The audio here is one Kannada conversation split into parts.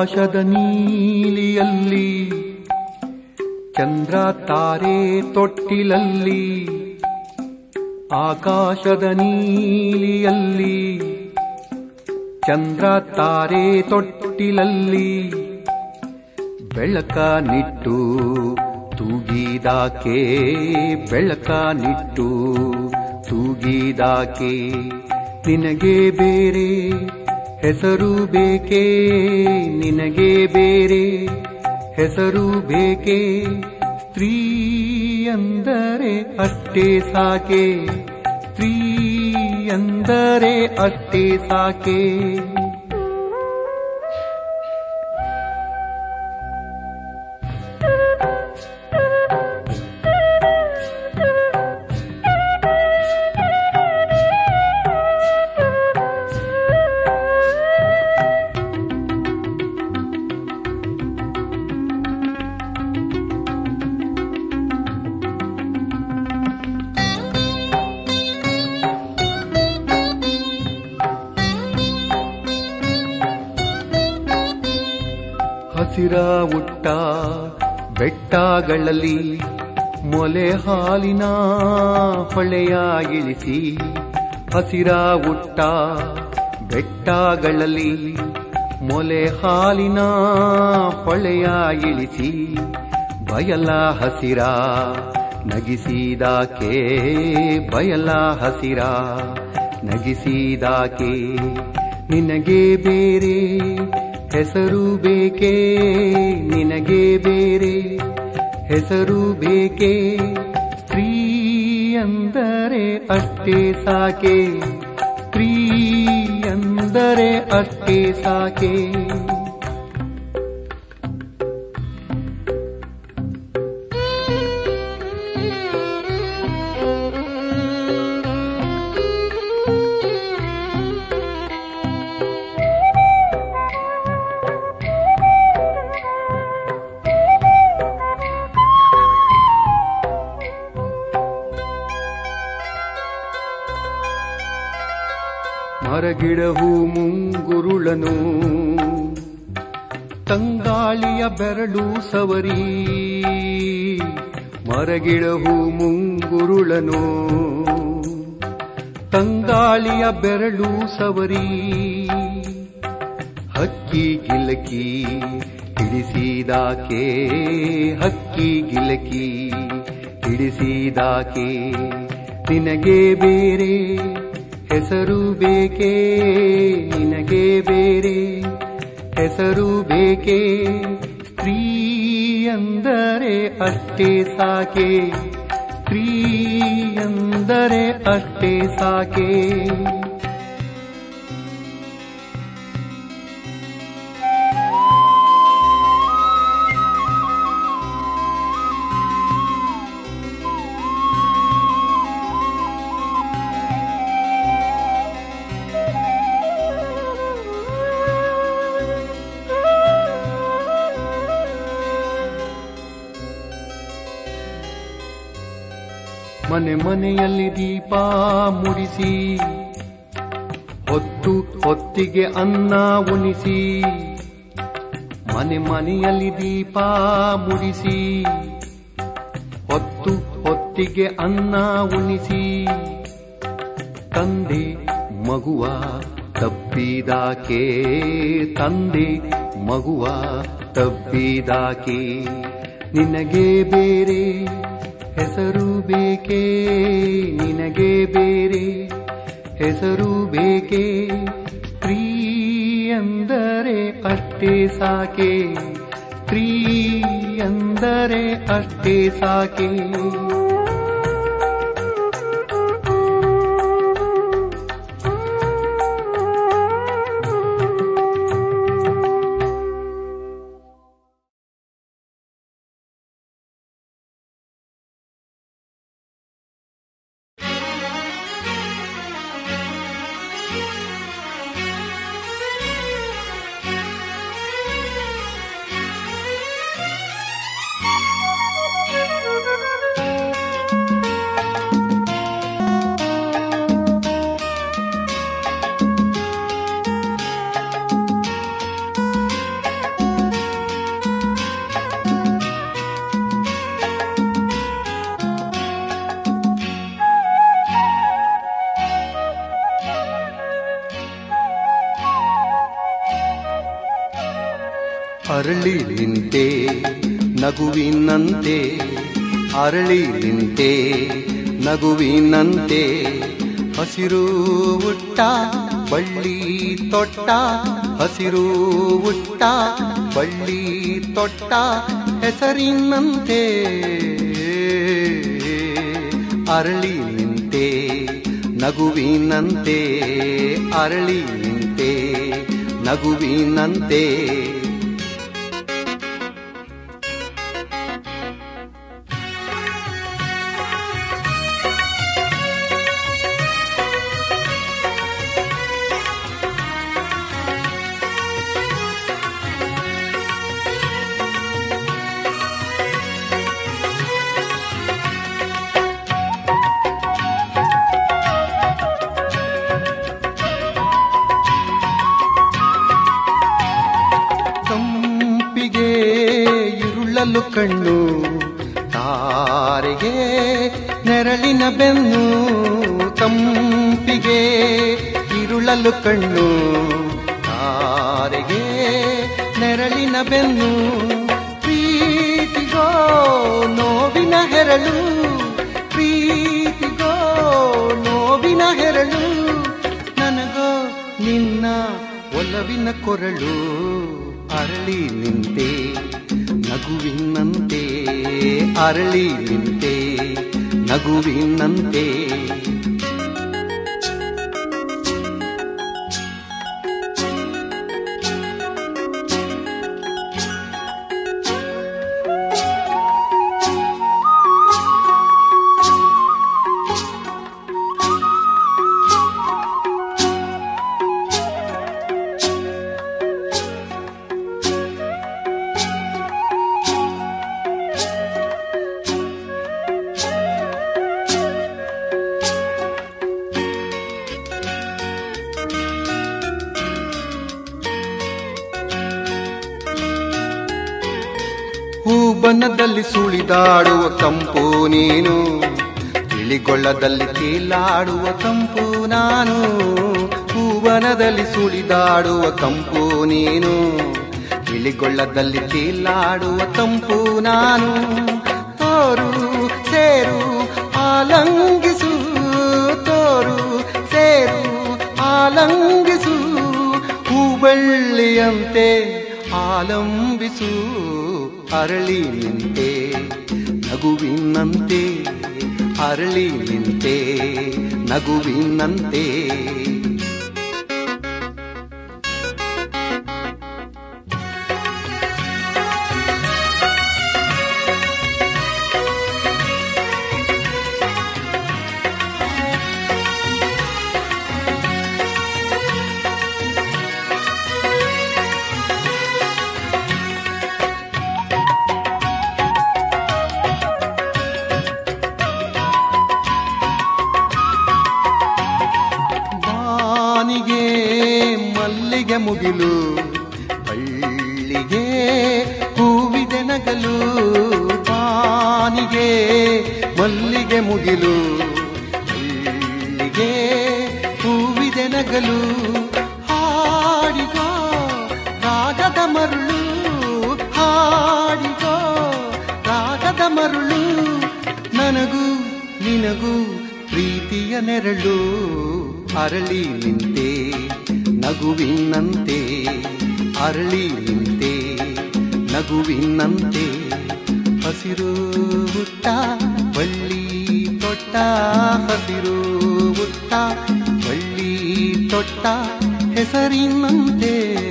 ಆಕಾಶದ ನೀಲಿಯಲ್ಲಿ ಚಂದ್ರ ತಾರೆ ತೊಟ್ಟಿಲಲ್ಲಿ ಆಕಾಶದ ನೀಲಿಯಲ್ಲಿ ಚಂದ್ರ ತಾರೆ ತೊಟ್ಟಿಲಲ್ಲಿ ಬೆಳಕ ನಿಟ್ಟು ತೂಗಿದಾಕೆ ಬೆಳಕ ನಿಟ್ಟು ತೂಗಿದಾಕೆ ನಿನಗೆ ಬೇರೆ ಹೆಸರು ಬೇಕೇ ನಿನಗೆ ಬೇರೆ ಹೆಸರು ಬೇಕೇ ಸ್ತ್ರೀ ಅಂದರೆ ಅಷ್ಟೇ ಸಾಕೆ ಸ್ತ್ರೀ ಅಂದರೆ ಅಷ್ಟೇ ಸಾಕೆ ಹಸಿರ ಉಟ್ಟ ಬೆಟ್ಟಗಳಲ್ಲಿ ಮೊಲೆ ಹಾಲಿನ ಹೊಳೆಯ ಇಳಿಸಿ ಹಸಿರ ಉಟ್ಟ ಬೆಟ್ಟಗಳಲ್ಲಿ ಮೊಲೆ ಹಾಲಿನ ಹೊಳೆಯ ಇಳಿಸಿ ಬಯಲ ಹಸಿರ ನಗಿಸಿದಾಕೆ ಬಯಲ ಹಸಿರ ನಗಿಸಿದಾಕೆ ನಿನಗೆ ಬೇರೆ ಹೆಸರು ಬೇಕೇ ನಿನಗೆ ಬೇರೆ ಹೆಸರು ಬೇಕೇ ಸ್ತ್ರೀ ಅಂದರೆ ಅಷ್ಟೇ ಸಾಕೆ ಸ್ತ್ರೀ ಅಂದರೆ ಅಷ್ಟೇ ಸಾಕೆ ಮರಗಿಡಹು ಮುಂಗುರುಳನು ತಂಗಾಳಿಯ ಬೆರಳು ಸವರಿ ಮರಗಿಡಹು ಮುಂಗುರುಳನು ತಂಗಾಳಿಯ ಬೆರಳು ಸವರಿ ಹಕ್ಕಿ ಗಿಲಕಿ ಹಿಡಿಸಿದಾಕೆ ಹಕ್ಕಿ ಗಿಲಕಿ ಹಿಡಿಸಿದಾಕೆ ನಿನಗೆ ಬೇರೆ ಹೆಸರು ಬೇಕೇ ನಿನಗೆ ಬೇರೆ ಹೆಸರು ಬೇಕೇ ಸ್ತ್ರೀ ಅಂದರೆ ಅಷ್ಟೇ ಸಾಕೆ ಸ್ತ್ರೀ ಅಂದರೆ ಅಷ್ಟೇ ಸಾಕೆ ಮನೆ ಮನೆಯಲ್ಲಿ ದೀಪ ಮುಡಿಸಿ ಹೊತ್ತು ಹೊತ್ತಿಗೆ ಅನ್ನ ಉಣಿಸಿ ಮನೆ ಮನೆಯಲ್ಲಿ ದೀಪ ಮುಡಿಸಿ ಹೊತ್ತು ಹೊತ್ತಿಗೆ ಅನ್ನ ಉಣಿಸಿ ತಂದೆ ಮಗುವ ತಪ್ಪಿದಾಕೆ ತಂದೆ ಮಗುವ ತಪ್ಪಿದಾಕೆ ನಿನಗೆ ಬೇರೆ ಹೆಸರು ಬೇಕೇ ನಿನಗೆ ಬೇರೆ ಹೆಸರು ಬೇಕೇ ಸ್ತ್ರೀ ಅಂದರೆ ಅಷ್ಟೇ ಸಾಕೆ ಸ್ತ್ರೀ ಅಂದರೆ ಅಷ್ಟೇ ಸಾಕೆ Thank you. ಅರಳಿ ನಿಂತೆ ನಗುವಿನಂತೆ ಅರಳಿ ನಿಂತೆ ನಗುವಿನಂತೆ ಹಸಿರು ಉಟ್ಟ ಬಳ್ಳಿ ತೊಟ್ಟ ಹಸಿರು ಉಟ್ಟ ಬಳ್ಳಿ ತೊಟ್ಟ ಹೆಸರಿನಂತೆ ಅರಳಿ ನಿಂತೆ ನಗುವಿನಂತೆ ಅರಳಿ ನಿಂತೆ ನಗುವಿನಂತೆ ತಂಪಿಗೆ ಇರುಳಲು ಕಣ್ಣು ತಾರೆಗೆ ನೆರಳಿನ ಬೆನ್ನು ತಂಪಿಗೆ ಇರುಳಲು ಕಣ್ಣು ತಾರೆಗೆ ನೆರಳಿನ ಬೆನ್ನು ಪ್ರೀತಿಗೋ ನೋವಿನ ಹೆರಳು ಪ್ರೀತಿಗೋ ನೋವಿನ ಹೆರಳು ನನಗೋ ನಿನ್ನ ಒಲವಿನ ಕೊರಳು ಅರಳಿ ನಿಂತೆ ನಗುವಿನಂತೆ ಅರಳಿ ನಿಂತೆ ನಗುವಿನಂತೆ ಹೂಬನದಲ್ಲಿ ಸುಳಿದಾಡುವ ಕಂಪು ನೀನು ತಿಳಿಗೊಳ್ಳದಲ್ಲಿ ತೇಲಾಡುವ ಕಂಪು ನಾನು ಹೂವನದಲ್ಲಿ ಸುಳಿದಾಡುವ ಕಂಪು ನೀನು ತಿಳಿಗೊಳ್ಳದಲ್ಲಿ ತೇಲಾಡುವ ಕಂಪು ನಾನು ತೋರು ಸೇರು ಆಲಂಗಿಸು ತೋರು ಸೇರು ಆಲಂಗಿಸು ಹೂಬಳ್ಳಿಯಂತೆ ಆಲಂಬಿಸು ಅರಳಿ ನಿಂತೆ ನಗುವಿನಂತೆ ಅರಳಿ ನಿಂತೆ ನಗುವಿನಂತೆ ಬಾನಿಗೆ ಮಲ್ಲಿಗೆ ಮುಗಿಲು ಬಳ್ಳಿಗೆ ಹೂವಿದೆ ನಗಲು ಬಾನಿಗೆ ಮಲ್ಲಿಗೆ ಮುಗಿಲು ಬಳ್ಳಿಗೆ ಹೂವಿದೆ ನಗಲು ಹಾಡಿಗೋ ರಾಗದ ಮರುಳು ಹಾಡಿಗೋ ರಾಗದ ಮರುಳು ನನಗೂ ನಿನಗೂ ಪ್ರೀತಿಯ ನೆರಳು ಅರಳಿ ನಿಂತೆ ನಗುವಿನಂತೆ ಅರಳಿ ನಿಂತೆ ನಗುವಿನಂತೆ ಹಸಿರು ಹುಟ್ಟ ಬಳ್ಳಿ ತೊಟ್ಟ ಹಸಿರು ಹುಟ್ಟ ಬಳ್ಳಿ ತೊಟ್ಟ ಹೆಸರಿನಂತೆ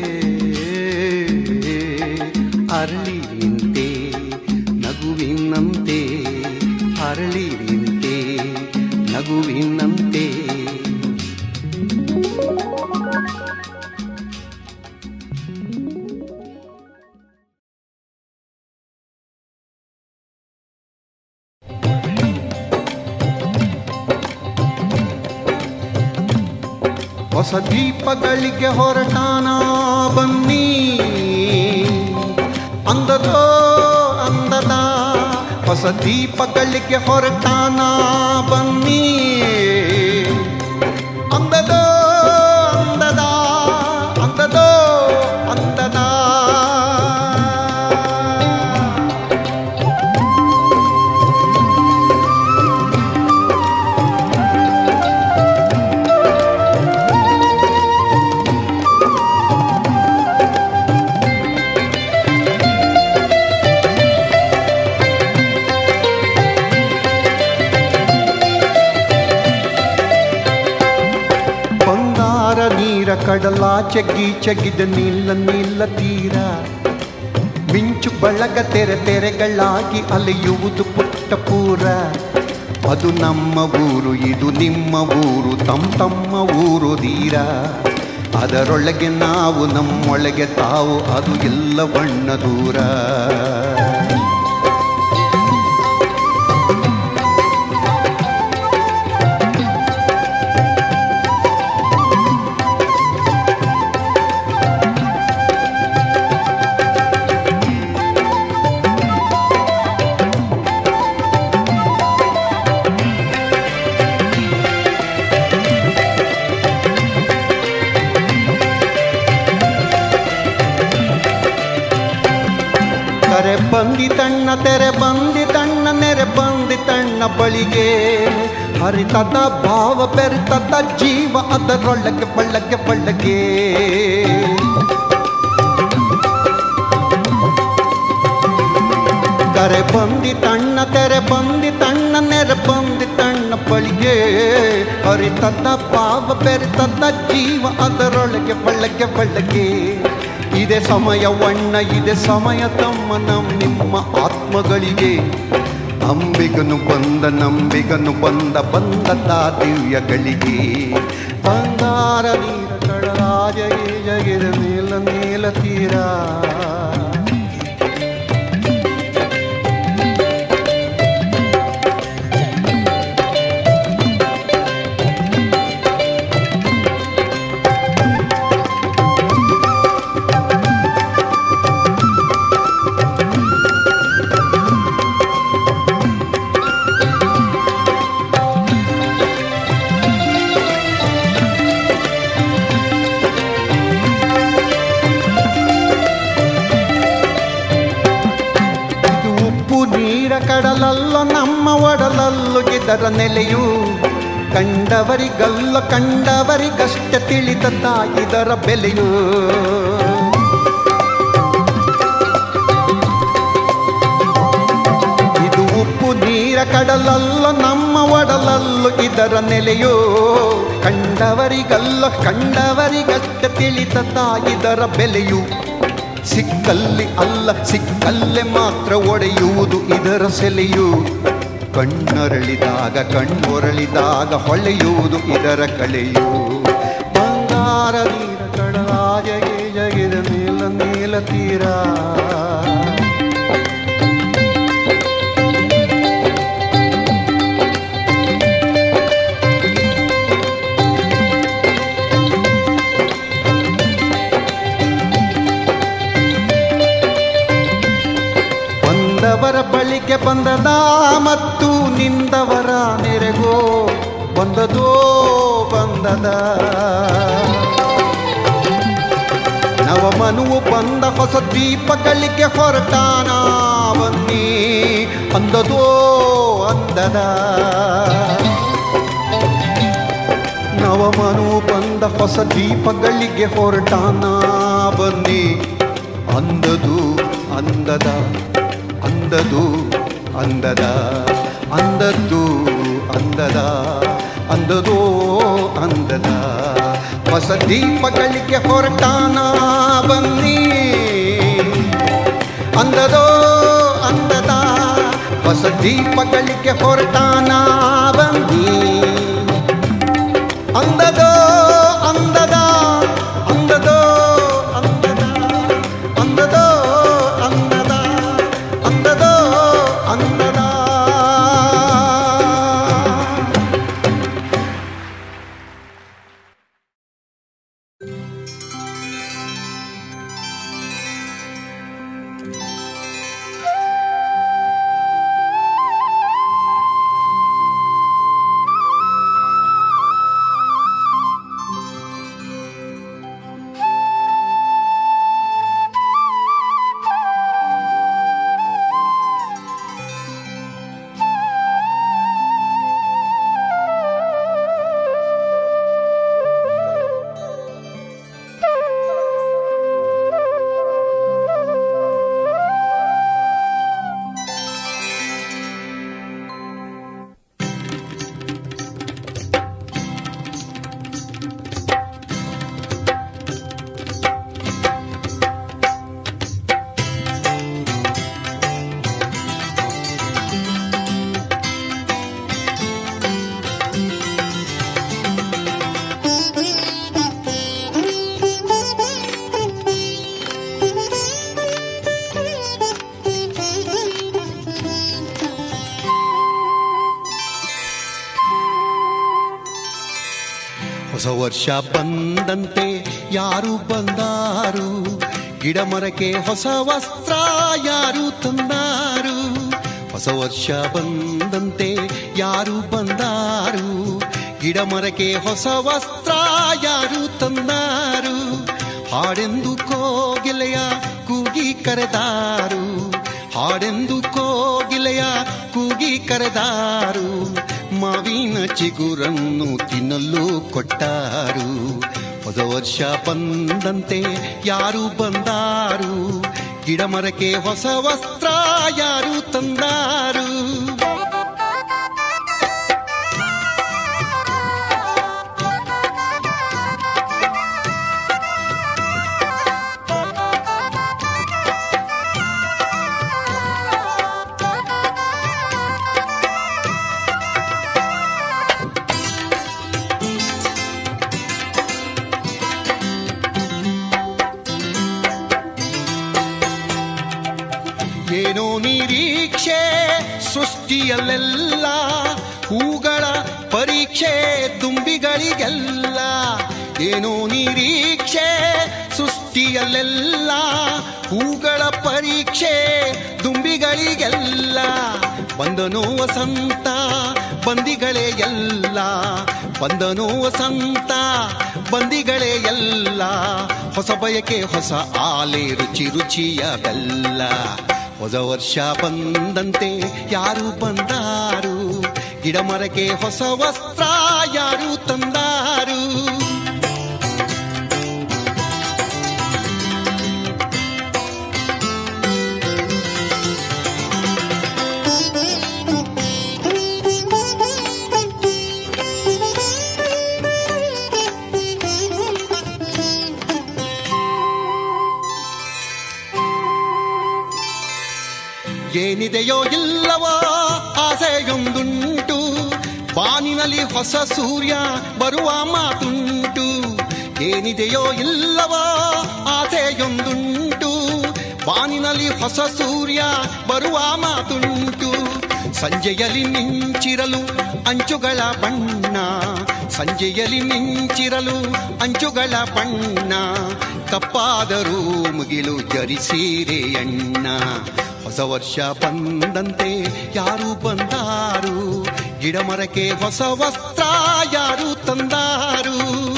ಅರಳಿ ನಿಂತೆ ನಗುವಿನಂತೆ ಅರಳಿ ನಿಂತೆ ನಗುವಿನಂತೆ ಹೊಸ ದೀಪಗಳಿಗೆ ಹೊರಟಾನ ಬನ್ನಿ ಅಂದದೋ ಅಂದದ ಹೊಸ ದೀಪಗಳಿಗೆ ಹೊರಟಾನ ಬನ್ನಿ ಅಂದದೋ ಅಂದದ ಅಂದದೋ ಅಂದದ ಚೆಗ್ಗಿ ಚೆಗ್ಗಿದ ನೀಲ ನೀಲ ತೀರ ಮಿಂಚು ಬಳಗ ತೆರೆ ತೆರೆಗಳಾಗಿ ಅಲೆಯುವುದು ಪುಟ್ಟ ಪೂರ ಅದು ನಮ್ಮ ಊರು ಇದು ನಿಮ್ಮ ಊರು ತಮ್ಮ ತಮ್ಮ ಊರು ಧೀರ ಅದರೊಳಗೆ ನಾವು ನಮ್ಮೊಳಗೆ ತಾವು ಅದು ಎಲ್ಲ ಬಣ್ಣ ದೂರ ಕರೆ ಬಂದಿತಣ್ಣ ತೆರೆ ಬಂದಿತಣ್ಣ ನೆರೆ ಬಂದಿತಣ್ಣ ಬಳಿಗೆ ಹರಿತದ ಭಾವ ಬೆರೆತದ ಜೀವ ಅದರೊಳಗೆ ಬಳ್ಳಗೆ ಬಳ್ಳಗೆ ಕರೆ ಬಂದಿತಣ್ಣ ತೆರೆ ಬಂದಿತಣ್ಣ ನೆರೆ ಬಂದಿತಣ್ಣ ಬಳಿಗೆ ಹರಿತದ ಭಾವ ಬೆರೆತದ ಜೀವ ಅದರೊಳಗೆ ಬಳ್ಳಗೆ ಬಳ್ಳಗೆ ಇದೆ ಸಮಯವಣ್ಣ ಇದೆ ಸಮಯ ತಮ್ಮ ನಮ್ ನಿಮ್ಮ ಆತ್ಮಗಳಿಗೆ ಅಂಬಿಗನು ಬಂದ ನಂಬಿಗನು ಬಂದ ಬಂದ ದಿವ್ಯಗಳಿಗೆ ಬಂಗಾರ ನೀರ ಕಡರಾಜ ಜಗಿದ ನೀಲ ನೀಲ ತೀರ ಇದು ಉಪ್ಪು ನೀರ ಕಡಲಲ್ಲ ನಮ್ಮ ಒಡಲಲ್ಲು ಇದರ ನೆಲೆಯು ಕಂಡವರಿಗಲ್ಲ ಕಂಡವರಿಗಷ್ಟ ತಿಳಿದ ಇದರ ಬೆಲೆಯು ಇದು ಉಪ್ಪು ನೀರ ಕಡಲಲ್ಲ ನಮ್ಮ ಒಡಲಲ್ಲು ಇದರ ನೆಲೆಯೋ ಕಂಡವರಿಗಲ್ಲ ಕಂಡವರಿಗಷ್ಟ ತಿಳಿದ ಇದರ ಬೆಲೆಯು ಸಿಕ್ಕಲ್ಲಿ ಅಲ್ಲ ಸಿಕ್ಕಲ್ಲೇ ಮಾತ್ರ ಒಡೆಯುವುದು ಇದರ ಸೆಲೆಯು ಕಣ್ಣರಳಿದಾಗ ಕಣ್ಣೊರಳಿದಾಗ ಹೊಳೆಯುವುದು ಇದರ ಕಳೆಯು ಬಂಗಾರ ನೀರ ಕಡಲಾಜಗೆ ಜಗಿದ ನೀಲ ನೀಲ ತೀರ ಬಂದವರ ಬಳಿಗೆ ಬಂದದ ಮತ್ತು ನಿಂದವರ ನೆರೆಗೋ ಬಂದದೋ ಬಂದದ ನವಮನುವು ಬಂದ ಹೊಸ ದೀಪಗಳಿಗೆ ಹೊರಟಾನ ಬನ್ನಿ ಅಂದದೋ ಅಂದದ ನವಮನು ಬಂದ ಹೊಸ ದೀಪಗಳಿಗೆ ಹೊರಟಾನ ಬನ್ನಿ ಅಂದದು ಅಂದದ ಅಂದದು ಅಂದದ ಅಂದದ್ದು ಅಂದದ ಅಂದದೋ ಅಂದದ ಹೊಸ ದೀಪಗಳಿಗೆ ಹೊರಟಾನ ಬನ್ನಿ ಅಂದದೋ ಅಂದದ ಹೊಸ ದೀಪಗಳಿಗೆ ಹೊರಟಾನ ಬನ್ನಿ ಅಂದದೋ ಅಂದದ ಅಂದದೋ ಅಂದದ ಅಂದದೋ ಅಂದದ ಅಂದದೋ ಅಂದದ ಹೊಸ ವರ್ಷ ಬಂದಂತೆ ಯಾರು ಬಂದಾರು ಗಿಡ ಮರಕ್ಕೆ ಹೊಸ ವಸ್ತ್ರ ಯಾರು ತಂದಾರು ಹೊಸ ವರ್ಷ ಬಂದಂತೆ ಯಾರು ಬಂದಾರು ಗಿಡ ಮರಕ್ಕೆ ಹೊಸ ವಸ್ತ್ರ ಯಾರು ತಂದಾರು ಹಾಡೆಂದು ಕೋಗಿಲೆಯ ಕೂಗಿ ಕರೆದಾರು ಹಾಡೆಂದು ಕೋಗಿಲೆಯ ಕೂಗಿ ಕರೆದಾರು ಮಾವಿನ ಚಿಗುರನ್ನು ತಿನ್ನಲು ಕೊಟ್ಟಾರು ಹೊಸ ವರ್ಷ ಬಂದಂತೆ ಯಾರು ಬಂದಾರು ಗಿಡ ಮರಕ್ಕೆ ಹೊಸ ವಸ್ತ್ರ ಯಾರು ತಂದಾರು ಏನೋ ನಿರೀಕ್ಷೆ ಸೃಷ್ಟಿಯಲ್ಲೆಲ್ಲ ಹೂಗಳ ಪರೀಕ್ಷೆ ತುಂಬಿಗಳಿಗೆಲ್ಲ ಏನೋ ನಿರೀಕ್ಷೆ ಸೃಷ್ಟಿಯಲ್ಲೆಲ್ಲ ಹೂಗಳ ಪರೀಕ್ಷೆ ದುಂಬಿಗಳಿಗೆಲ್ಲ ಬಂದನೋ ವಸಂತ ಬಂದಿಗಳೇ ಎಲ್ಲ ಬಂದನೋ ವಸಂತ ಬಂದಿಗಳೇ ಎಲ್ಲ ಹೊಸ ಬಯಕೆ ಹೊಸ ಆಲೆ ರುಚಿ ರುಚಿಯ ಬೆಲ್ಲ ಹೊಸ ವರ್ಷ ಬಂದಂತೆ ಯಾರು ಬಂದಾರು ಗಿಡ ಮರಕ್ಕೆ ಹೊಸ ವಸ್ತ್ರ ಯಾರು ತಂದಾರು ಏನಿದೆಯೋ ಇಲ್ಲವೋ ಆಸೆಯೊಂದುಂಟು ಬಾನಿನಲ್ಲಿ ಹೊಸ ಸೂರ್ಯ ಬರುವ ಮಾತುಂಟು ಏನಿದೆಯೋ ಇಲ್ಲವೋ ಆಸೆಯೊಂದುಂಟು ಬಾನಿನಲ್ಲಿ ಹೊಸ ಸೂರ್ಯ ಬರುವ ಮಾತುಂಟು ಸಂಜೆಯಲ್ಲಿ ಮಿಂಚಿರಲು ಅಂಚುಗಳ ಬಣ್ಣ ಸಂಜೆಯಲ್ಲಿ ಮಿಂಚಿರಲು ಅಂಚುಗಳ ಬಣ್ಣ ಕಪ್ಪಾದರೂ ಮುಗಿಲು ಜರಿಸೀರೆ ಅಣ್ಣ ಹೊಸ ವರ್ಷ ಬಂದಂತೆ ಯಾರು ಬಂದಾರು ಗಿಡ ಮರಕ್ಕೆ ಹೊಸ ವಸ್ತ್ರ ಯಾರು ತಂದಾರು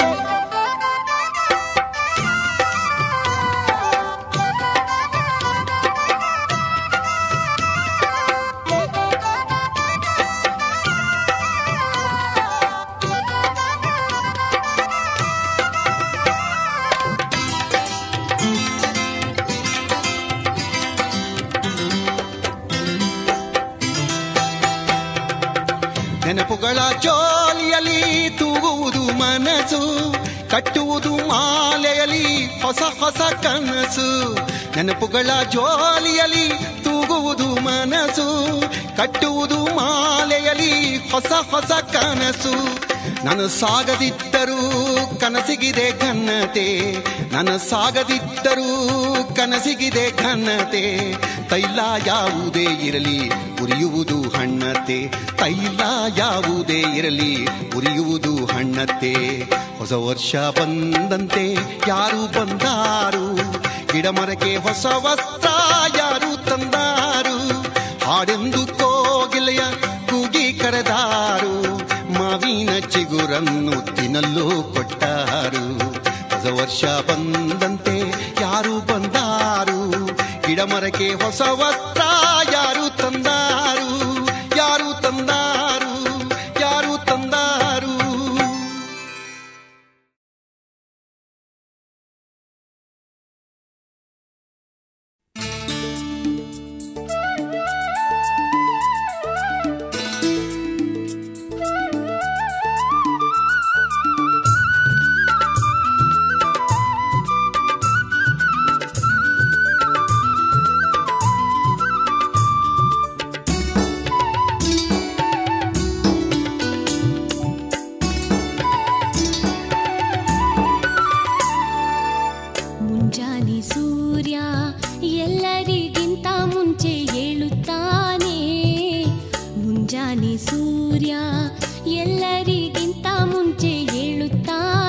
ನೆನಪುಗಳ ಜೋಲಿಯಲ್ಲಿ ತೂಗುವುದು ಮನಸ್ಸು ಕಟ್ಟುವುದು ಮಾಲೆಯಲ್ಲಿ ಹೊಸ ಹೊಸ ಕನಸು ನೆನಪುಗಳ ಜೋಲಿಯಲ್ಲಿ ತೂಗುವುದು ಮನಸ್ಸು ಕಟ್ಟುವುದು ಮಾಲೆಯಲ್ಲಿ ಹೊಸ ಹೊಸ ಕನಸು ನಾನು ಸಾಗದಿದ್ದರೂ ಕನಸಿಗಿದೆ ಘನತೆ ನನ್ನ ಸಾಗದಿದ್ದರೂ ಕನಸಿಗಿದೆ ಘನತೆ ತೈಲ ಯಾವುದೇ ಇರಲಿ ಉರಿಯುವುದು ಹಣ್ಣತೆ ತೈಲ ಯಾವುದೇ ಇರಲಿ ಉರಿಯುವುದು ಹಣ್ಣತೆ ಹೊಸ ವರ್ಷ ಬಂದಂತೆ ಯಾರು ಬಂದಾರು ಗಿಡ ಮರಕ್ಕೆ ಹೊಸ ವಸ್ತ್ರ ಯಾರು ತಂದಾರು ಹಾಡೆಂದು ಕೋಗಿಲೆಯ ಕೂಗಿ ಕರೆದಾರು ಮಾವಿನ ಚಿಗುರನ್ನು ತಿನ್ನಲು ಕೊಟ್ಟಾರು ಹೊಸ ವರ್ಷ ಬಂದಂತೆ ಯಾರು ಬಂದಾರು ಗಿಡ ಮರಕ್ಕೆ ಹೊಸ ವಸ್ತ್ರ ಯಾರು ತಂದಾರು ಯಾರು ತಂದಾರು ಯಾರು ತಂದಾರು ಮುಂಜಾನೆ ಸೂರ್ಯ ಎಲ್ಲರಿಗಿಂತ ಮುಂಚೆ ಏಳುತ್ತಾನೆ ಮುಂಜಾನೆ ಸೂರ್ಯ ಎಲ್ಲರಿಗಿಂತ ಮುಂಚೆ ಏಳುತ್ತಾನೆ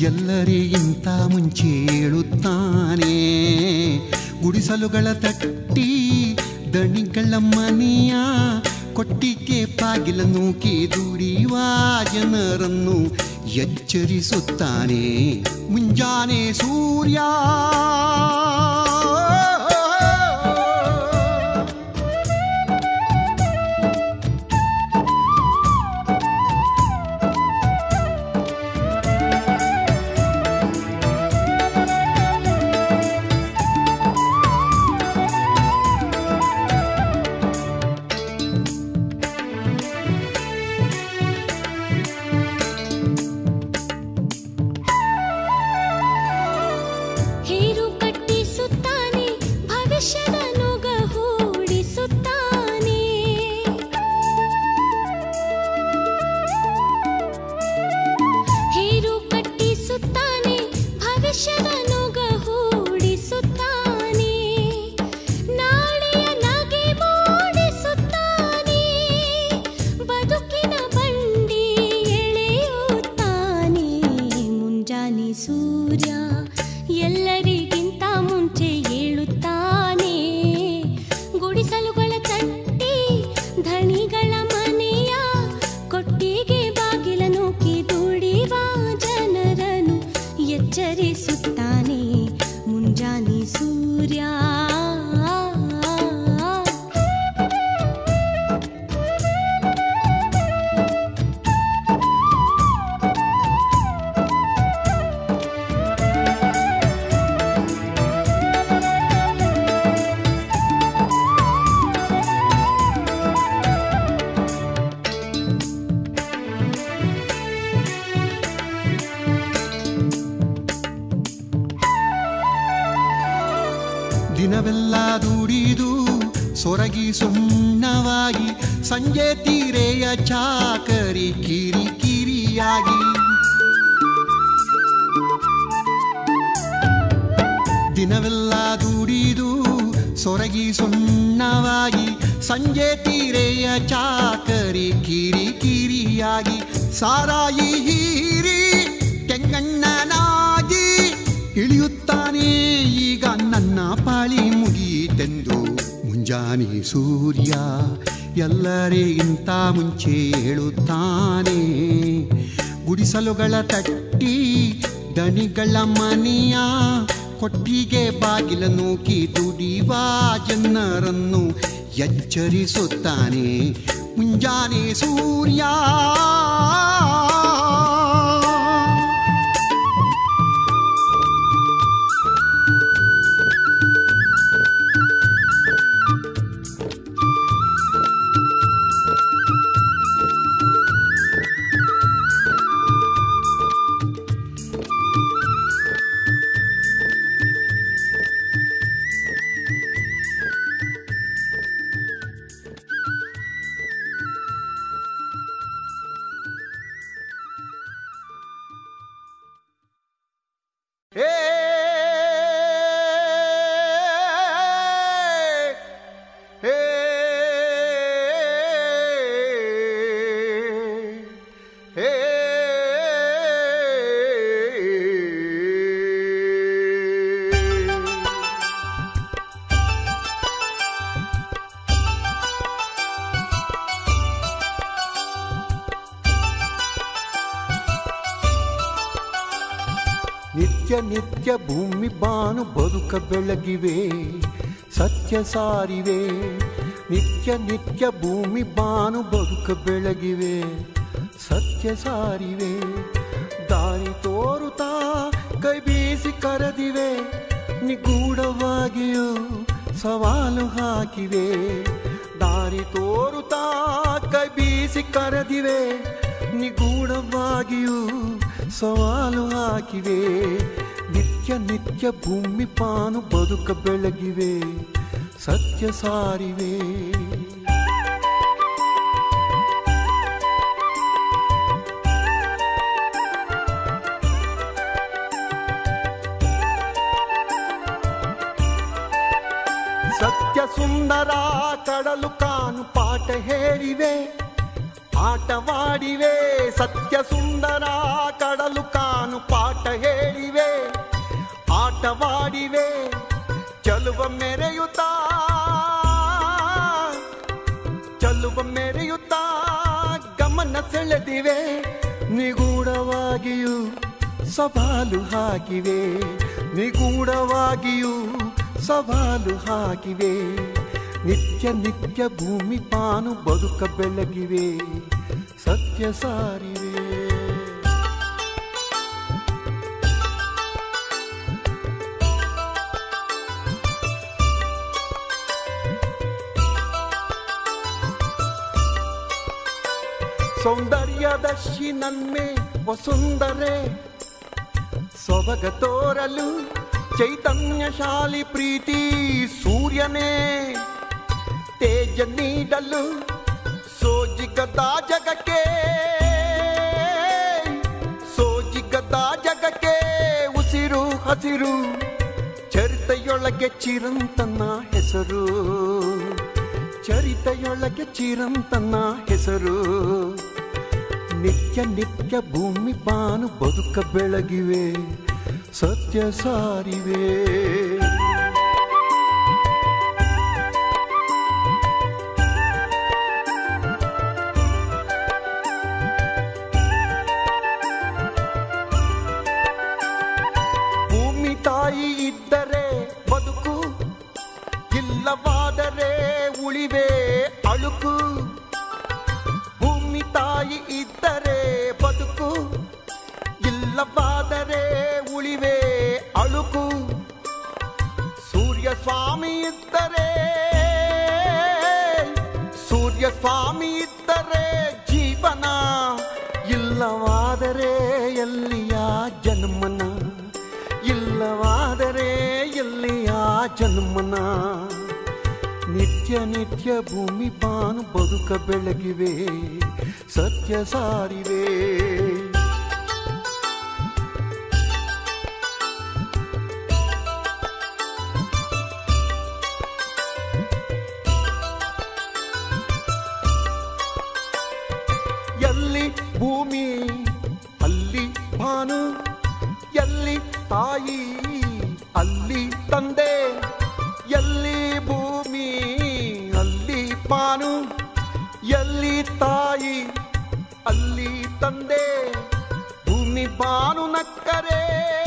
ಎಲ್ಲರಿಗಿಂತ ಮುಂಚೆ ಹೇಳುತ್ತಾನೆ ಗುಡಿಸಲುಗಳ ತಟ್ಟಿ ದಣಿಗಳ ಮನೆಯ ಕೊಟ್ಟಿಗೆ ಬಾಗಿಲ ನೂಕಿ ದುಡಿಯುವ ಜನರನ್ನು ಎಚ್ಚರಿಸುತ್ತಾನೆ ಮುಂಜಾನೆ ಸೂರ್ಯ ಹೇರು ಕಟ್ಟಿಸುತ್ತಾನೆ ಭವಿಷ್ಯದ ನುಗ ಹೂಡಿಸುತ್ತಾನೆ ಹೇರು ಕಟ್ಟಿಸುತ್ತಾನೆ ಭವಿಷ್ಯದ ನುಗ ಹೂಡಿಸುತ್ತಾನೆ ನಾಳೆಯ ನಗೆ ಮೂಡಿಸುತ್ತಾನೆ ಬದುಕಿನ ಬಂಡಿ ಎಳೆಯುತ್ತಾನೆ ಮುಂಜಾನೆ ಸೂರ್ಯ ಎಲ್ಲರಿಗಿಂತ ಮುಂಚೆ ಏಳುತ್ತಾನೆ ಗುಡಿಸಲುಗಳ ತಟ್ಟಿ ಧಣಿಗಳ ಮನೆಯ ಕೊಟ್ಟಿಗೆ ಬಾಗಿಲ ನೂಕಿ ದುಡಿವ ಜನರನ್ನು ಎಚ್ಚರಿಸುತ್ತಾನೆ ಮುಂಜಾನೆ ಸೂರ್ಯ ದಿನವೆಲ್ಲ ದುಡಿದು ಸೊರಗಿ ಸುಣ್ಣವಾಗಿ ಸಂಜೆ ತೀರೆಯ ಚಾಕರಿ ಕಿರಿ ಕಿರಿಯಾಗಿ ದಿನವೆಲ್ಲ ದುಡಿದು ಸೊರಗಿ ಸುಣ್ಣವಾಗಿ ಸಂಜೆ ತೀರೆಯ ಚಾಕರಿ ಕಿರಿ ಕಿರಿಯಾಗಿ ಸಾರಾಯಿ ಹೀರಿ ತೆಂಗಣ್ಣನಾಗಿ ಇಳಿಯುತ್ತಾನೆ ಈಗ ನನ್ನ ಪಾಳಿ ಮುಗಿಯಿತೆಂದು ಮುಂಜಾನೆ ಸೂರ್ಯ ಎಲ್ಲರಿಗಿಂತ ಮುಂಚೆ ಹೇಳುತ್ತಾನೆ ಗುಡಿಸಲುಗಳ ತಟ್ಟಿ ದಣಿಗಳ ಮನೆಯ ಕೊಟ್ಟಿಗೆ ಬಾಗಿಲ ನೂಕಿ ದುಡಿವ ಜನರನ್ನು ಎಚ್ಚರಿಸುತ್ತಾನೆ ಮುಂಜಾನೆ ಸೂರ್ಯ ಹೇ ಹೇ ಹೇ ನಿತ್ಯ ನಿತ್ಯ ಭೂಮಿ ಬಾನು ಬದುಕ ಬೆಳಗಿವೆ ಸತ್ಯ ಸಾರಿವೆ ನಿತ್ಯ ನಿತ್ಯ ಭೂಮಿ ಬಾನು ಬದುಕ ಬೆಳಗಿವೆ ಸತ್ಯ ಸಾರಿವೆ ದಾರಿ ತೋರುತ್ತಾ ಕೈ ಬೀಸಿ ಕರೆದಿವೆ ನಿಗೂಢವಾಗಿಯೂ ಸವಾಲು ಹಾಕಿವೆ ದಾರಿ ತೋರುತ್ತಾ ಕೈ ಬೀಸಿ ಕರೆದಿವೆ ನಿಗೂಢವಾಗಿಯೂ ಸವಾಲು ಹಾಕಿವೆ ನಿತ್ಯ ನಿತ್ಯ ಭೂಮಿ ಪಾನು ಬದುಕ ಬೆಳಗಿವೆ ಸತ್ಯ ಸಾರಿವೆ ಸತ್ಯ ಸುಂದರ ಕಡಲು ಕಾನು ಪಾಠ ಹೇಳಿವೆ ಆಟವಾಡಿವೆ ಸತ್ಯ ಸುಂದರ ಕಡಲು ಕಾನು ಪಾಠ ಹೇಳಿವೆ ಆಟವಾಡಿವೆ ಚಲುವ ಮೆರೆಯುತ್ತಾ ಚಲುವ ಮೆರೆಯುತ್ತಾ ಗಮನ ಸೆಳೆದಿವೆ ನಿಗೂಢವಾಗಿಯೂ ಸವಾಲು ಹಾಕಿವೆ ನಿಗೂಢವಾಗಿಯೂ ಸವಾಲು ಹಾಕಿವೆ ನಿತ್ಯ ನಿತ್ಯ ಭೂಮಿ ಪಾನು ಬದುಕ ಬೆಳಗಿವೆ ಸತ್ಯ ಸಾರಿವೆ ಸೌಂದರ್ಯದರ್ಶಿ ನನ್ಮೆ ವಸುಂದರೆ ಸೊಬಗ ತೋರಲು ಚೈತನ್ಯಶಾಲಿ ಪ್ರೀತಿ ಸೂರ್ಯನೇ ತೇಜ ನೀಡಲು ಸೋಜಿಗದ ಜಗಕ್ಕೆ ಸೋಜಿಗದ ಜಗಕ್ಕೆ ಉಸಿರು ಹಸಿರು ಚರಿತೆಯೊಳಗೆ ಚಿರಂತನ ಹೆಸರು ಚರಿತೆಯೊಳಗೆ ಚಿರಂತನ ಹೆಸರು ನಿತ್ಯ ನಿತ್ಯ ಭೂಮಿ ಪಾನು ಬದುಕ ಬೆಳಗಿವೆ ಸತ್ಯ ಸಾರಿವೆ ಭೂಮಿ ತಾಯಿ ಇದ್ದರೆ ಬದುಕು ಇಲ್ಲವಾದರೆ ಉಳಿವೆ ಅಳುಕು ಭೂಮಿ ತಾಯಿ ಇದ್ದರೆ ಬದುಕು ಇಲ್ಲವಾದರೆ ಉಳಿವೆ ಅಳುಕು ಸೂರ್ಯ ಸ್ವಾಮಿ ಇದ್ದರೆ ಸೂರ್ಯ ಸ್ವಾಮಿ ಇದ್ದರೆ ಜೀವನ ಇಲ್ಲವಾದರೆ ಎಲ್ಲಿಯ ಜನ್ಮನ ಇಲ್ಲವಾದರೆ ಎಲ್ಲಿಯ ಜನ್ಮನ ನಿತ್ಯ ನಿತ್ಯ ಭೂಮಿ ಪಾನು ಬದುಕ ಬೆಳಗಿವೆ ಸತ್ಯ ಸಾರಿವೆ ಎಲ್ಲಿ ಭೂಮಿ ಅಲ್ಲಿ ಭಾನು ಎಲ್ಲಿ ತಾಯಿ ಅಲ್ಲಿ ತಂದೆ ಎಲ್ಲಿ ಭೂಮಿ ಅಲ್ಲಿ ಪಾನು ಎಲ್ಲಿ ತಾಯಿ ಅಲ್ಲಿ ತಂದೆ ಭೂಮಿ ಬಾನು ನಕ್ಕರೆ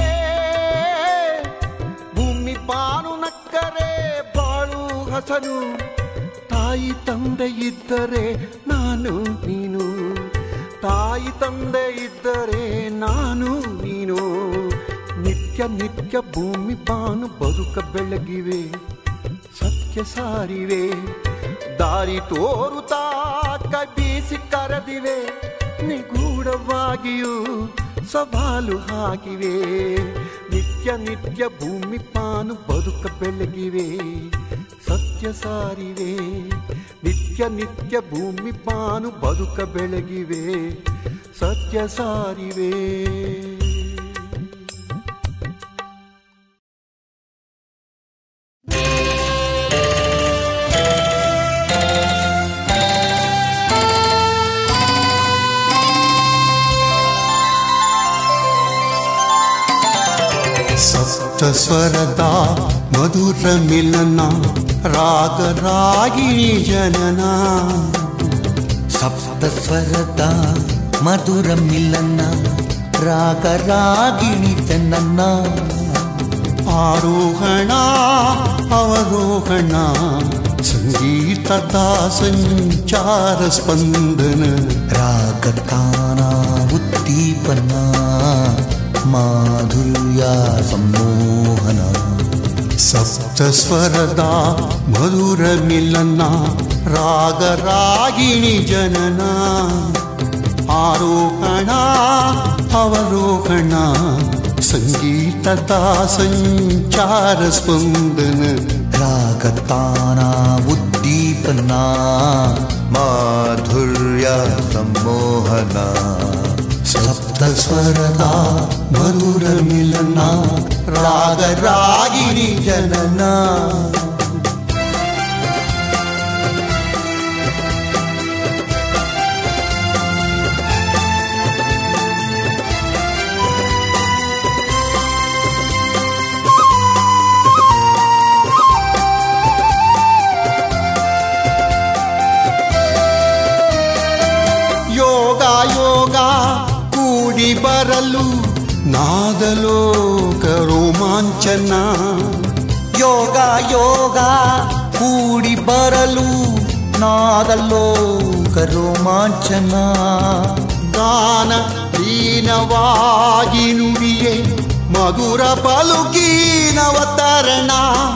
ಭೂಮಿ ಬಾನು ನಕ್ಕರೆ ಬಾಳು ಹಸನು ತಾಯಿ ತಂದೆ ಇದ್ದರೆ ನಾನು ನೀನು ತಾಯಿ ತಂದೆ ಇದ್ದರೆ ನಾನು ನೀನು ನಿತ್ಯ ನಿತ್ಯ ಭೂಮಿ ಬಾನು ಬದುಕ ಬೆಳಗಿವೆ ಸತ್ಯ ಸಾರಿವೆ ದಾರಿ ತೋರುತ್ತಾ ಕೈ ಬೀಸಿ ಕರೆದಿವೆ ನಿಗೂಢವಾಗಿಯೂ ಸವಾಲು ಹಾಕಿವೆ ನಿತ್ಯ ನಿತ್ಯ ಭೂಮಿ ಪಾನು ಬದುಕ ಬೆಳಗಿವೆ ಸತ್ಯ ಸಾರಿವೆ ನಿತ್ಯ ನಿತ್ಯ ಭೂಮಿ ಪಾನು ಬದುಕ ಬೆಳಗಿವೆ ಸತ್ಯ ಸಾರಿವೆ ಸಪ್ತ ಸ್ವರದ ಮಧುರ ಮಿಲನ ರಾಗ ರಾಗಿಣಿ ಜನನ ಸಪ್ತ ಸ್ವರದ ಮಧುರ ಮಿಲನ ರಾಗ ರಾಗಿಣಿ ಜನನ ಆರೋಹಣ ಅವರೋಹಣ ಸಂಗೀತದ ಸಂಚಾರ ಸ್ಪಂದನ ರಾಗ ತಾನ ಉದ್ದೀಪನ ಮಾಧುರ್ಯ ಸಂಮೋಹನ ಸಪ್ತ ಸ್ವರದ ಮಧುರ ಮಿಲನ ರಾಗ ರಾಗಿಣಿ ಜನನ ಆರೋಹಣ ಅವರೋಹಣ ಸಂಗೀತದ ಸಂಚಾರ ಸ್ಪಂದನ ರಾಗ ತಾನ ಉದ್ದೀಪನ ಮಾಧುರ್ಯ ಸಂಮೋಹನ ಸಪ್ತ ಸ್ವರದ ಮಧುರ ಮಿಲನ ರಾಗ ರಾಗಿಣಿ ಜನನ ಬರಲು ನಾದಲೋಕ ರೋಮಾಂಚನ ಯೋಗ ಯೋಗ ಕೂಡಿ ಬರಲು ನಾದಲೋಕ ರೋಮಾಂಚನ ಗಾನ ದೀನವಾಗಿ ನುಡಿಯೇ ಮಧುರ ಪಲುಕೀನವತರಣ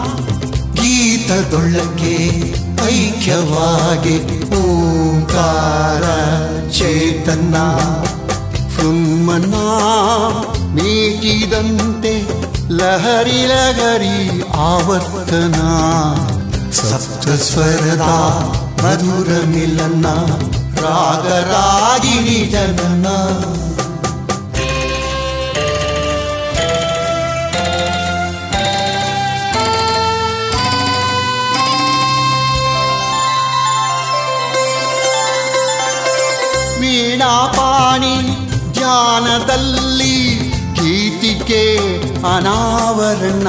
ಗೀತದೊಳಗೆ ಐಕ್ಯವಾಗಿ ಓಂಕಾರ ಚೇತನ ಸುಮ್ಮನ ಮೀಟಿದಂತೆ ಲಹರಿ ಲಹರಿ ಆವರ್ತನ ಸಪ್ತ ಸ್ವರದ ಮಧುರ ಮಿಲನ ರಾಗರಾಗಿಣಿ ಜನನ ವೀಣಾಪಾಣಿ ಧ್ಯಾನದಲ್ಲಿ ಗೀತಿಕೆ ಅನಾವರಣ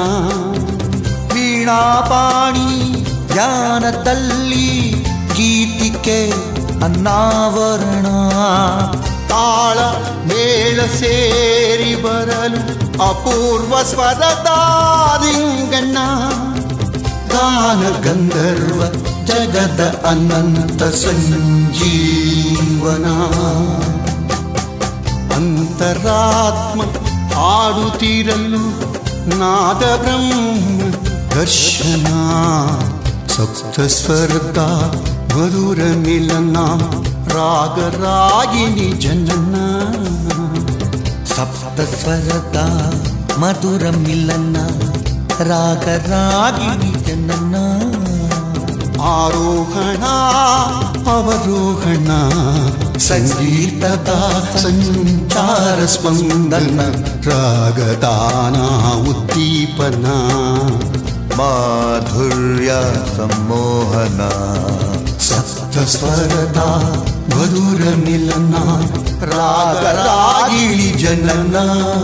ವೀಣಾಪಾಣಿ ಧ್ಯಾನದಲ್ಲಿ ಗೀತಿಕೆ ಅನ್ನಾವರಣ ತಾಳ ಮೇಳ ಸೇರಿ ಬರಲು ಅಪೂರ್ವ ಸ್ವರದ ರಿಂಗಣ್ಣ ಗಾನ ಗಂಧರ್ವ ಜಗದ ಅನಂತ ಸಂಜೀವನ ಅಂತರಾತ್ಮ ಆಡುತ್ತಿರಲು ನಾದ ಬ್ರಹ್ಮ ದರ್ಶನ ಸಪ್ತ ಸ್ವರ್ಗ ಮಧುರ ಮಿಲನ ರಾಗರಾಗಿಣಿ ಜನನ ಸಪ್ತ ಸ್ವರದ ಮಧುರ ಮಿಲನ ರಾಗರಾಗಿಣಿ ಜನನ ಆರೋಹಣ ಅವರೋಹಣ ಸಂಗೀತದ ಸಂಚಾರ ಸ್ಪಂದನ ರಾಗದಾನ ಉದ್ದೀಪನ ಮಾಧುರ್ಯ ಸಂಮೋಹನ ಸಪ್ತ ಸ್ವರದ ಮಧುರ ಮಿಲನ ರಾಗರಾಗಿಣಿ ಜನನ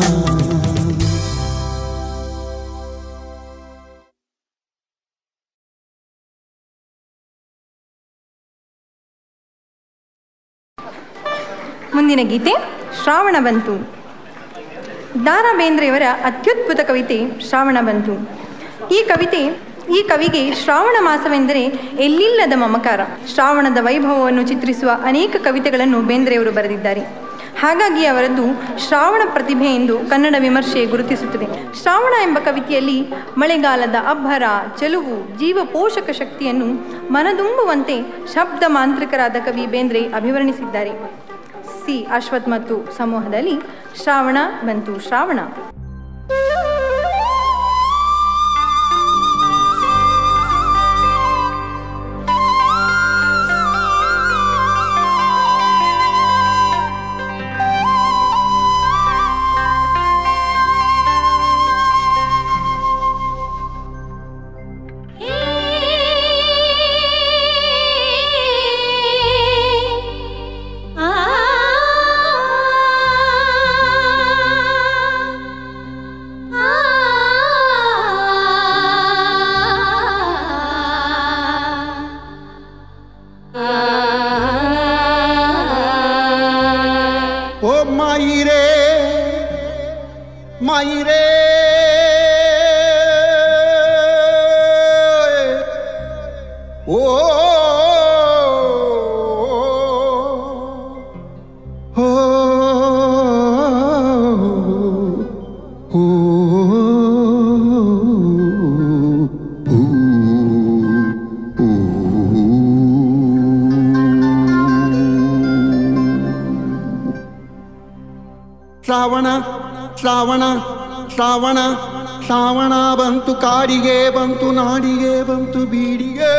ಮುಂದಿನ ಗೀತೆ ಶ್ರಾವಣ ಬಂತು ದಾರಾ ಬೇಂದ್ರೆಯವರ ಅತ್ಯುದ್ಭುತ ಕವಿತೆ ಶ್ರಾವಣ ಬಂತು ಈ ಕವಿತೆ ಈ ಕವಿಗೆ ಶ್ರಾವಣ ಮಾಸವೆಂದರೆ ಎಲ್ಲಿಲ್ಲದ ಮಮಕಾರ ಶ್ರಾವಣದ ವೈಭವವನ್ನು ಚಿತ್ರಿಸುವ ಅನೇಕ ಕವಿತೆಗಳನ್ನು ಬೇಂದ್ರೆಯವರು ಬರೆದಿದ್ದಾರೆ ಹಾಗಾಗಿ ಅವರದ್ದು ಶ್ರಾವಣ ಪ್ರತಿಭೆ ಎಂದು ಕನ್ನಡ ವಿಮರ್ಶೆ ಗುರುತಿಸುತ್ತದೆ ಶ್ರಾವಣ ಎಂಬ ಕವಿತೆಯಲ್ಲಿ ಮಳೆಗಾಲದ ಅಬ್ಬರ ಚೆಲುವು ಜೀವ ಪೋಷಕ ಶಕ್ತಿಯನ್ನು ಮನದುಂಬುವಂತೆ ಶಬ್ದ ಮಾಂತ್ರಿಕರಾದ ಕವಿ ಬೇಂದ್ರೆ ಅಭಿವರ್ಣಿಸಿದ್ದಾರೆ ಸಿ ಅಶ್ವಥ್ ಮತ್ತು ಸಮೂಹದಲ್ಲಿ ಶ್ರಾವಣ ಬಂತು ಶ್ರಾವಣ ಓ ಮಾಯಿರೇ ಮಾಯಿರೇ ಓ ಓ ಶ್ರಾವಣ ಶ್ರಾವಣ ಶ್ರಾವಣ ಶ್ರಾವಣ ಬಂತು ಕಾಡಿಗೆ ಬಂತು ನಾಡಿಗೆ ಬಂತು ಬೀಡಿಗೆ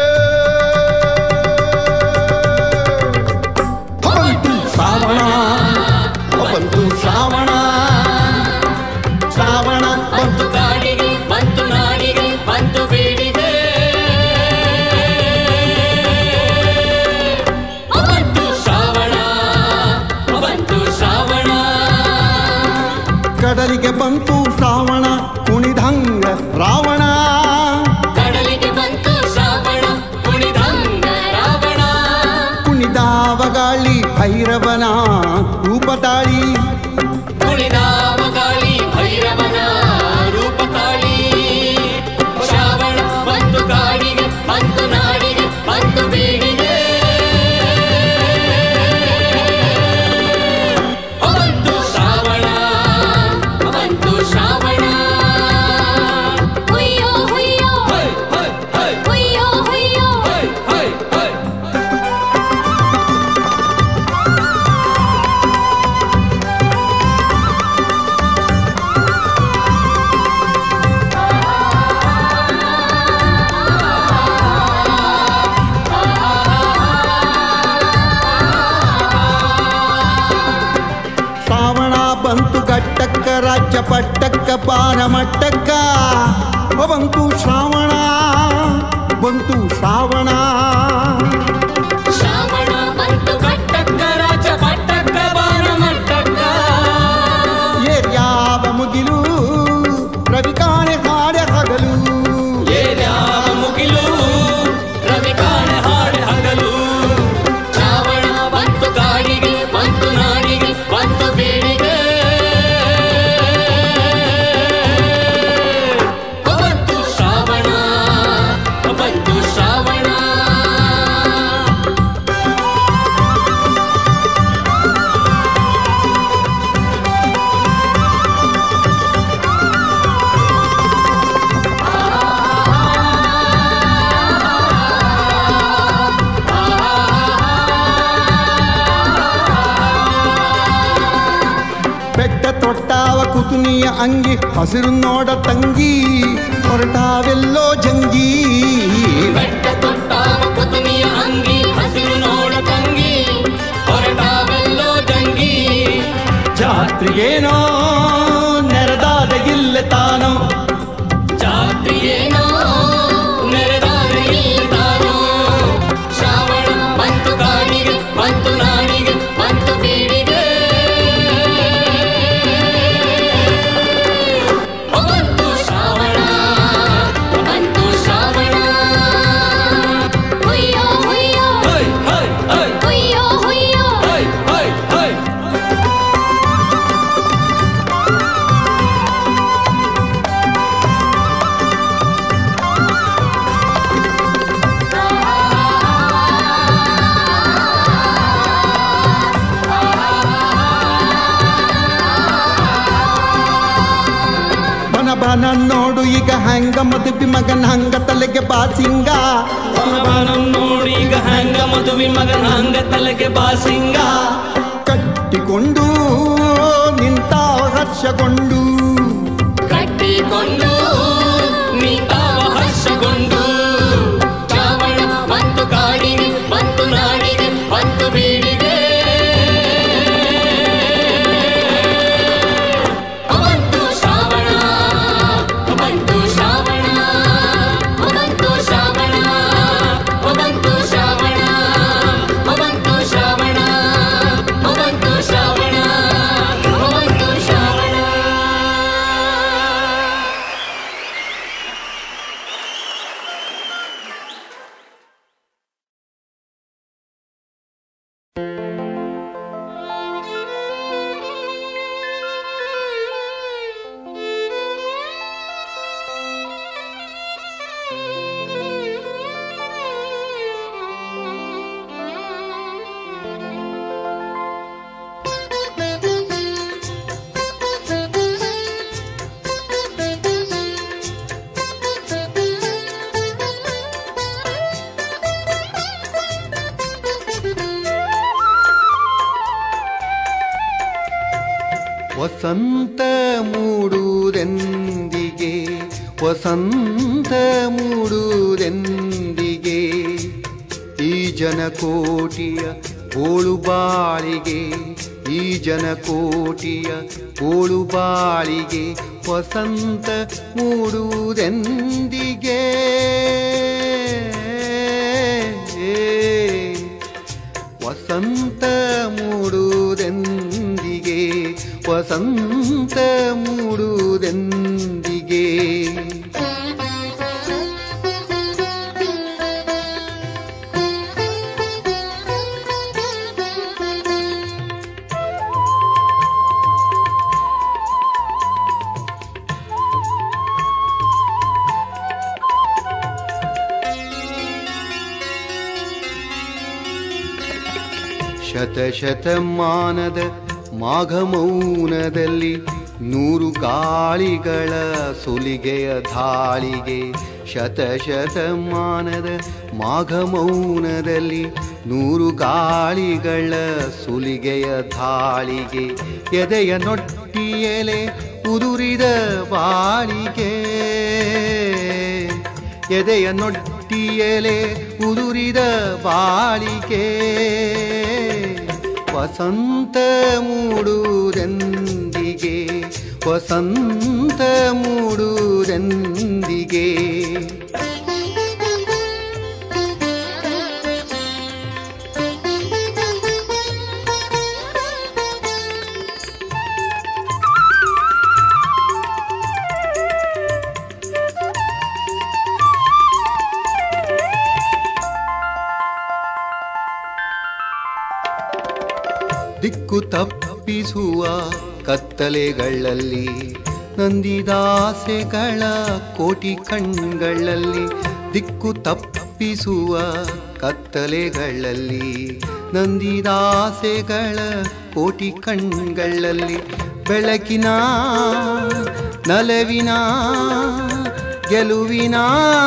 ಬಂತು ಶ್ರಾವಣ ಬಂತು ಶ್ರಾವಣ ಶ್ರಾವಣ ಬಂತು ಕಾಡಿಗೆ ಬಂತು ನಾಡಿಗೆ ಬಂತು ಬೀಡಿಗೆ ಬಂತು ಶ್ರಾವಣ ಬಂತು ಶ್ರಾವಣ ಕಡಲಿಗೆ ಬಂತು ಶ್ರಾವಣ ಕುಣಿದಂಗ ರಾವಣ ಕಡಲಿಗೆ ಬಂತು ಶ್ರಾವಣ ಕುಣಿದಂಗ ರಾವಣ ಕುಣಿದಾವ ಗಾಳಿ ಭೈರವನ ರೂಪ ತಾಳಿ ಕುಣಿದಾವ ರಾಜ ಪಟ್ಟಕ್ಕ ಪಾರ ಮಟ್ಟಕ್ಕ ಓ ಬಂತು ಶ್ರಾವಣ ಬಂತು ಶ್ರಾವಣ ಶ್ರಾವಣ ಬಂತು ಕಟ್ಟಕ್ಕ ರಾಜ ಪಟ್ಟಕ್ಕ ಬಾಣ ಮಟ್ಟಕ್ಕ ಏರ್ಯಾವ ಮುಗಿಲು ರವಿ ಕಾಣೆ ಹಾಡೆ ಹಗಲು ಏರ್ಯಾವ ಮುಗಿಲು ರವಿ ಕಾಣೆ ಹಾಡೆ ಹಗಲು ಶ್ರಾವಣ ಬಂತು ಕಾಡಿಗೆ ಬಂತು ನಾಡಿಗೆ ಬಂತು ಬೀಡಿಗೆ ಬಂತು ಶ್ರಾವಣ ಬಂತು ಶ್ರಾವಣ ಬೆಟ್ಟ ತೊಟ್ಟಾವ ಕುತುನಿಯ ಅಂಗಿ ಹಸಿರು ನೋಡ ತಂಗಿ ಹೊರಟಾವೆಲ್ಲೋ ಜಂಗಿ ಬೆಟ್ಟ ತೊಟ್ಟಾವ ಕುತುನಿಯ ಅಂಗಿ ಹಸಿರು ನೋಡ ತಂಗಿ ಹೊರಟಾವೆಲ್ಲೋ ಜಂಗಿ ಜಾತ್ರೆಗೇನೋ ನೆರೆದಾದ ಇಲ್ಲ ತಾನೋ ಜಾತ್ರೆಯೇನೋ ನೆರೆದಾದ ಇಲ್ದಾನೋ ಶ್ರಾವಣ ಬಂತು ಕಾಡಿಗೆ ಬಂತು ನಾಡಿಗೆ ಬಂತು ಬೀಡಿಗೆ ಬಂತು ಶ್ರಾವಣ ಬಂತು ಶ್ರಾವಣ ಹುಯ್ಯೋ ಹುಯ್ಯೋ ಹೈ ಹೈ ಹೈ ಹುಯ್ಯೋ ಹುಯ್ಯೋ ಹೈ ಹೈ ಹೈ ಬನ ಬನ ನೋಡು ಈಗ ಹಂಗ ಮದುವೆ ಮಗನ ಹಂಗ ತಲೆಗೆ ಬಾಸಿಂಗ ಅವನವನಂ ನೋಡಿ ಈಗ ಹಂಗ ಮದುವೆ ಮಗನ ಹಂಗ ತಲೆಗೆ ಬಾಸಿಂಗ ಕಟ್ಟಿಕೊಂಡು ನಿಂತಾವ ಹರ್ಷಗೊಂಡು ಕಟ್ಟಿಕೊಂಡು ನಿಂತಾವ ಹರ್ಷಗೊಂಡು ಶ್ರಾವಣ ಬಂತು ಕಾಡಿಗೆ ಬಂತು ನಾಡಿಗೆ ಬಂತು ಬೀಡಿಗೆ ಬಂತು ಶ್ರಾವಣ ಬಂತು ಶ್ರಾವಣ ಬಂತು ಶ್ರಾವಣ ಬಂತು ಶ್ರಾವಣ ಬಂತು ಶ್ರಾವಣ ಬಂತು ಶ್ರಾವಣ ಬಂತು ಶ್ರಾವಣ ವಸಂತ ಮೂಡುವುದೆಂದಿಗೆ ವಸಂತ ಮೂಡುವುದೆಂದಿಗೆ ಈ ಜನಕೋಟಿಯ ಗೋಳು ಬಾಳಿಗೆ ಈ ಜನಕೋಟಿಯ ಗೋಳು ಬಾಳಿಗೆ ವಸಂತ ಮೂಡುವುದೆಂದಿಗೆ ವಸಂತ ಮೂಡುವುದೆಂದಿಗೆ ವಸಂತ ಮೂಡುವುದೆಂದಿಗೆ ಶತಶತಮಾನದ ಮಾಘ ಮೌನದಲ್ಲಿ ನೂರು ಗಾಳಿಗಳ ಸುಲಿಗೆಯ ಧಾಳಿಗೆ ಶತಶತಮಾನದ ಮಾಘ ಮೌನದಲ್ಲಿ ನೂರು ಗಾಳಿಗಳ ಸುಲಿಗೆಯ ಧಾಳಿಗೆ ಎದೆಯ ನೊಟ್ಟಿಯಲೆ ಉದುರಿದ ಬಾಳಿಗೆ ಎದೆಯ ನೊಟ್ಟಿಯಲೆ ಉದುರಿದ ಬಾಳಿಕೆ ವಸಂತ ಮೂಡುವುದೆಂದಿಗೆ ವಸಂತ ಮೂಡುವುದೆಂದಿಗೆ ದಿಕ್ಕು ತಪ್ಪಿಸುವ ಕತ್ತಲೆಗಳಲ್ಲಿ ನಂದಿದಾಸೆಗಳ ಕೋಟಿ ಕಣ್ಗಳಲ್ಲಿ ದಿಕ್ಕು ತಪ್ಪಿಸುವ ಕತ್ತಲೆಗಳಲ್ಲಿ ನಂದಿದಾಸೆಗಳ ಕೋಟಿ ಕಣ್ಗಳಲ್ಲಿ ಬೆಳಕಿನ ನಲವಿನ ಗೆಲುವಿನ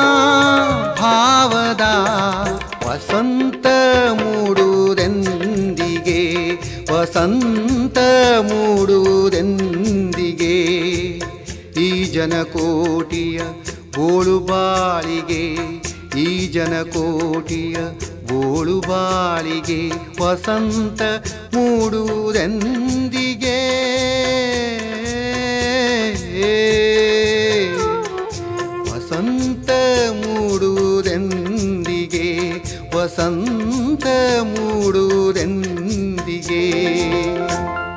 ಭಾವದ ವಸಂತ ಮೂಡುವುದೆಂದಿಗೆ ವಸಂತ ಮೂಡುವುದೆಂದಿಗೆ ಈ ಜನಕೋಟಿಯ ಬೋಳು ಬಾಳಿಗೆ ಈ ಜನಕೋಟಿಯ ಬೋಳು ಬಾಳಿಗೆ ವಸಂತ ಮೂಡುವುದೆಂದಿಗೆ ವಸಂತ ಮೂಡುವುದೆಂದಿಗೆ ವಸಂತ ಮೂಡುವುದೆಂದಿಗೆ